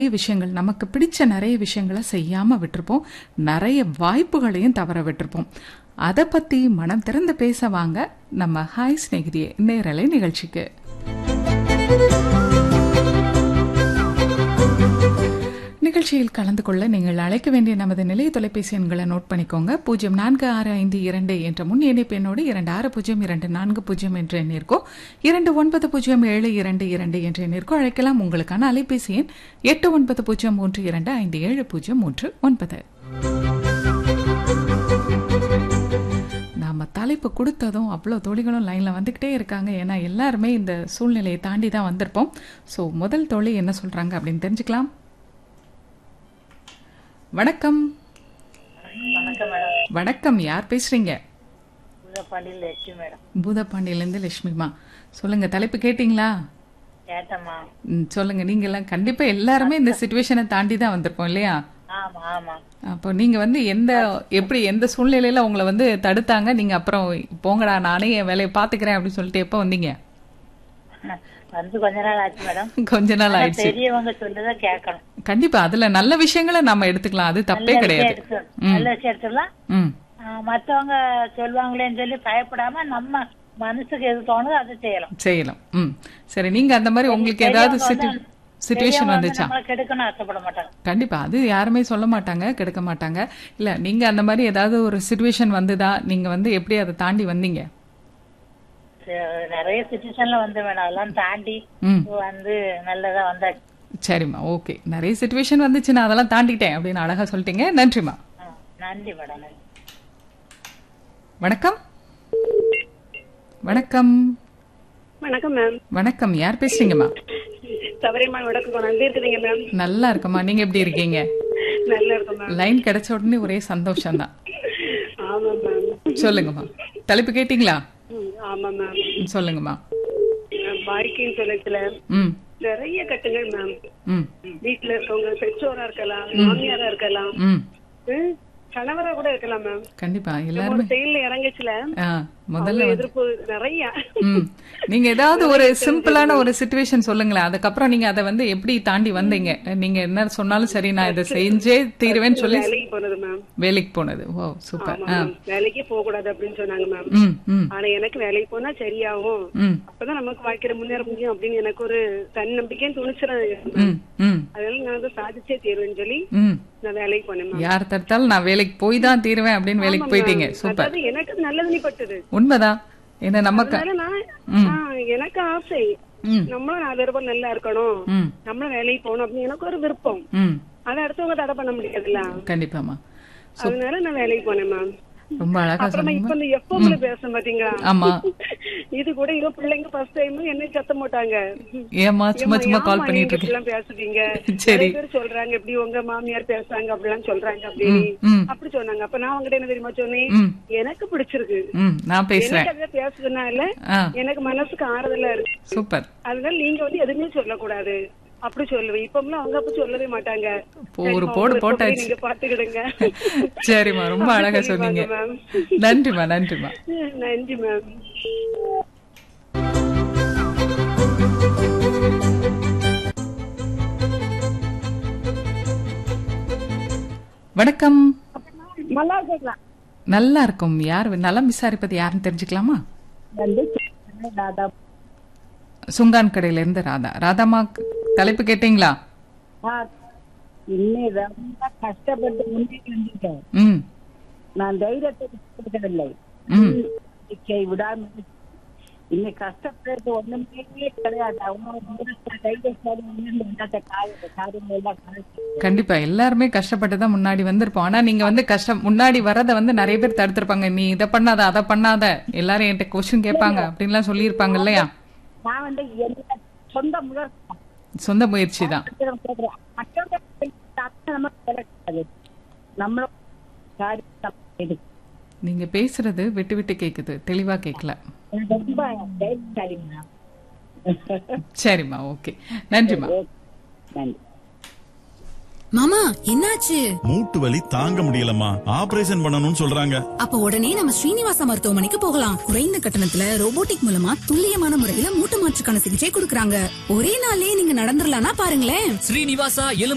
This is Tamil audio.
நிறைய விஷயங்கள் நமக்கு பிடிச்ச நிறைய விஷயங்களை செய்யாம விட்டுருப்போம் நிறைய வாய்ப்புகளையும் தவற விட்டுருப்போம் அதை பத்தி மனம் திறந்து பேச வாங்க நம்ம ஹாய் சிநேகிதியே நேரலை நிகழ்ச்சிக்கு நிகழ்ச்சியில் கலந்து கொள்ள நீங்கள் அழைக்க வேண்டிய நமது நிலைய தொலைபேசி எண்களை நோட் பண்ணிக்கோங்க பூஜ்ஜியம் நான்கு ஆறு ஐந்து இரண்டு என்ற முன் இணைப்பு எண்ணோடு இரண்டு ஆறு பூஜ்ஜியம் இரண்டு நான்கு பூஜ்ஜியம் என்ற எண்ணிற்கோ இரண்டு ஒன்பது பூஜ்ஜியம் ஏழு இரண்டு இரண்டு என்ற எண்ணிற்கோ அழைக்கலாம் உங்களுக்கான அலைபேசி எண் எட்டு ஒன்பது பூஜ்ஜியம் மூன்று இரண்டு ஐந்து ஏழு பூஜ்ஜியம் மூன்று ஒன்பது நாம தலைப்பு கொடுத்ததும் அவ்வளோ தோழிகளும் லைனில் வந்துக்கிட்டே இருக்காங்க ஏன்னா எல்லாருமே இந்த சூழ்நிலையை தாண்டி தான் வந்திருப்போம் ஸோ முதல் தோழி என்ன சொல்றாங்க அப்படின்னு தெரிஞ்சுக்கலாம் வணக்கம் வணக்கம் மேடம் வணக்கம் யார் பேசுறீங்க பூதப்பாண்டியில் லட்சுமி மேடம் பூதப்பாண்டியிலேருந்து லட்சுமிமா சொல்லுங்க தலைப்பு கேட்டிங்களா கேட்டம்மா ம், சொல்லுங்க நீங்க எல்லாம் கண்டிப்பா எல்லாருமே இந்த சுச்சுவேஷனை தாண்டி தான் வந்திருப்போம் இல்லையா ஆமா ஆமா அப்போ நீங்க வந்து எந்த எப்படி எந்த சூழ்நிலையில உங்களை வந்து தடுத்தாங்க நீங்க அப்புறம் போங்கடா நானே என் வேலையை பாத்துக்கிறேன் அப்படின்னு சொல்லிட்டு எப்போ வந்தீங்க வந்து கொஞ்ச நாள் ஆச்சு மேடம் கொஞ்ச நாள் ஆயிடுச்சு பெரியவங்க சொல்றதை கேட்கணும் கண்டிப்பா அதுல நல்ல விஷயங்களை நாம எடுத்துக்கலாம் அது தப்பே நல்ல விஷயம் கிடையாது எடுத்து நல்ல விஷயம் எடுத்துடலாம் ம் ஆஹ் மத்தவங்க சொல்லுவாங்களேன்னு சொல்லி பயப்படாம நம்ம மனசுக்கு எது தோணுதோ அதை செய்யலாம் செய்யலாம் ம் சரி நீங்க அந்த மாதிரி உங்களுக்கு ஏதாவது பெரியவங்க வந்து- சுச்சுவேஷன் பெரியவங்க வந்து வந்துச்சா நம்மளை கெடுக்கணும் ஆசைப்பட மாட்டாங்க கண்டிப்பா அது யாருமே சொல்ல மாட்டாங்க கெடுக்க மாட்டாங்க இல்ல நீங்க அந்த மாதிரி ஏதாவது ஒரு சுச்சுவேஷன் வந்துதா நீங்க வந்து எப்படி அதை தாண்டி வந்தீங்க சரி, நிறைய சுச்சுவேஷன்ல வந்து மேடம் அதெல்லாம் தாண்டி ம் வந்து நல்லதா வந்தாச்சு சரிம்மா ஓகே நிறைய சுச்சுவேஷன் வந்துச்சு நான் அதெல்லாம் தாண்டிட்டேன் அப்படின்னு அழகா சொல்லிட்டீங்க நன்றிம்மா ஆ, நன்றி மேடம் நன்றி வணக்கம் வணக்கம் வணக்கம் மேம் வணக்கம் யார் பேசுறீங்கம்மா சபரிமான் வடக்கு போன எப்படி இருக்குதுங்க மேம் நல்லா இருக்கம்மா நீங்க எப்படி இருக்கீங்க நல்லா இருக்கும் மேம் லைன் கிடைச்ச உடனே ஒரே சந்தோஷம் தான் ஆமா மேம் சொல்லுங்கம்மா தலைப்பு கேட்டிங்களா ம், ஆமா மேம் ம், சொல்லுங்கம்மா வாழ்க்கையின் சொல்லத்துல ம் நிறைய கட்டுங்கள் மேம் ம் வீட்டுல இருக்கவங்க பெற்றோரா இருக்கலாம் மாமியாரா இருக்கலாம் ம் ம், கணவரா கூட இருக்கலாம் மேம் கண்டிப்பா நம்ம எல்லாருமே ஒரு செயல்ல இறங்குச்சுல ஆ முதல்ல அவங்க வந்து எதிர்ப்பு நிறைய ம் நீங்க ஏதாவது ஒரு சிம்பிளான ஒரு சுச்சுவேஷன் சொல்லுங்களேன் அதுக்கப்புறம் நீங்க அதை வந்து எப்படி தாண்டி வந்தீங்க நீங்க என்ன சொன்னாலும் சரி நான் இதை செஞ்சே தீருவேன்னு சொல்லி வேலைக்கு போனது மேம் வேலைக்கு போனது ஓ சூப்பர் ஆமா ஆ மேம் வேலைக்கே போக கூடாது அப்படின்னு சொன்னாங்க மேம் ம் ம் ஆனா எனக்கு வேலைக்கு போனா சரியாகும் ம் அப்பதான் நமக்கு வாழ்க்கையில முன்னேற முடியும் அப்படின்னு எனக்கு ஒரு தன்னம்பிக்கையும் துணிச்சிடும் ம் ம் அதனால நான் வந்து சாதிச்சே தீர்வேன்னு சொல்லி ம் நான் வேலைக்கு போனேன் மேம் யார் தடுத்தாலும் நான் வேலைக்கு போய் தான் தீருவேன் அப்படின்னு வேலைக்கு போயிட்டீங்க சூப்பர் அதாவது எனக்கு அது நல்லது நீ பட்டது உண்மைதான் என்ன நமக்கு அதனால நான் ஆ, எனக்கு ஆசை ம் நம்மளும் நாலு ரூபாய் நல்லா இருக்கணும் ம் நம்மளும் வேலைக்கு போகணும் அப்படின்னு எனக்கு ஒரு விருப்பம் ம் அதை அடுத்தவங்க தடை பண்ண முடியாதுல்ல கண்டிப்பாமா அதனால நான் வேலைக்கு போனேன் மேம் ரொம்ப அழகா அப்புறமா சொன்னீங்க இப்ப இந்த எஃப்எம்ல பேசுறேன் பாத்தீங்களா ஆமா இது கூட இதோ பிள்ளைங்க ஃபர்ஸ்ட் டைம் என்ன சத்தம் போட்டாங்க ஏமா சும்மா சும்மா ஏம்மா, கால் ஏம்மா பண்ணிட்டு நீங்க இருக்கேன் இப்படிலாம் பேசுறீங்க சரி. நிறைய பேர் சொல்றாங்க எப்படி உங்க மாமியார் பேசுறாங்க அப்படிலாம் சொல்றாங்க அப்படின்னு ம் அப்படி சொன்னாங்க அப்ப நான் உங்ககிட்ட என்ன தெரியுமா சொன்னேன் ம் எனக்கு பிடிச்சிருக்கு ம் நான் பேசுறேன் எனக்கு அதை பேசுறதுனால ஆ எனக்கு மனசுக்கு ஆறுதலா இருக்கு சூப்பர் அதனால நீங்க வந்து எதுவுமே சொல்லக்கூடாது அப்படி சொல்லுவேன் இப்பம்லாம் அவங்க அப்படி சொல்லவே மாட்டாங்க இப்போ ஒரு சரிம்மா, போடு உங்க போட்டாச்சு. விருப்பப்படி நீங்க பாத்துக்கிடுங்க சரிம்மா ரொம்ப அப்படி அழகா சொல்லிடுவாங்க, சொன்னீங்க மேம். நன்றிம்மா நன்றிம்மா நன்றி மேம் வணக்கம் நல்லா இருக்கலாம் நல்லா இருக்கும் யார் நலம் விசாரிப்பது யாருன்னு தெரிஞ்சுக்கலாமா வந்து தாதா சுங்கான் கடையில இருந்து ராதா ராதாமா தலைப்பு கேட்டீங்களா இன்னும் ரொம்ப கஷ்டப்பட்டு முன்னேறி வந்துட்டேன் ம் நான் தைரியத்தை கொடுக்கவில்லை ம் நம்பிக்கை விடாம இன்னைக்கு கஷ்டப்படுறது ஒண்ணுமே கிடையாது அவங்க தைரியசாலி முன்னேறி வந்தாட்ட காய காரியங்கள் எல்லாம் காய்ச்சி கண்டிப்பா எல்லாருமே கஷ்டப்பட்டு தான் முன்னாடி வந்திருப்போம் ஆனா நீங்க வந்து கஷ்டம் முன்னாடி வரத வந்து நிறைய பேர் தடுத்திருப்பாங்க நீ இதை பண்ணாத அதை பண்ணாத எல்லாரும் என்கிட்ட கொஸ்டின் கேட்பாங்க அப்படின்லாம் சொல்லியிருப்பாங்க இல்லையா நான் வந்து என்ன சொந்த முயற்சி சொந்த முயற்சி தான் கேட்கிறேன் மற்றவங்க நமக்கு கிடைக்காது நம்மளோட காரியம் நம்ம எடுக்கணும். நீங்க பேசுறது விட்டு விட்டு கேக்குது தெளிவா கேட்கல எனக்கு ரொம்ப தைரியசாலி மேம் சரிம்மா ஓகே நன்றிம்மா நன்றி மாமா என்னாச்சு மூட்டு வலி தாங்க முடியலம்மா ஆபரேஷன் பண்ணணும்னு சொல்றாங்க அப்ப உடனே நம்ம ஸ்ரீனிவாச மருத்துவமனைக்கு போகலாம் குறைந்த கட்டணத்துல ரோபோட்டிக் மூலமா துல்லியமான முறையில மூட்டு மாற்றுக்கான சிகிச்சை கொடுக்கறாங்க ஒரே நாள்லயே நீங்க நடந்துடலாம்னா பாருங்களேன் ஸ்ரீனிவாசா எலும்பு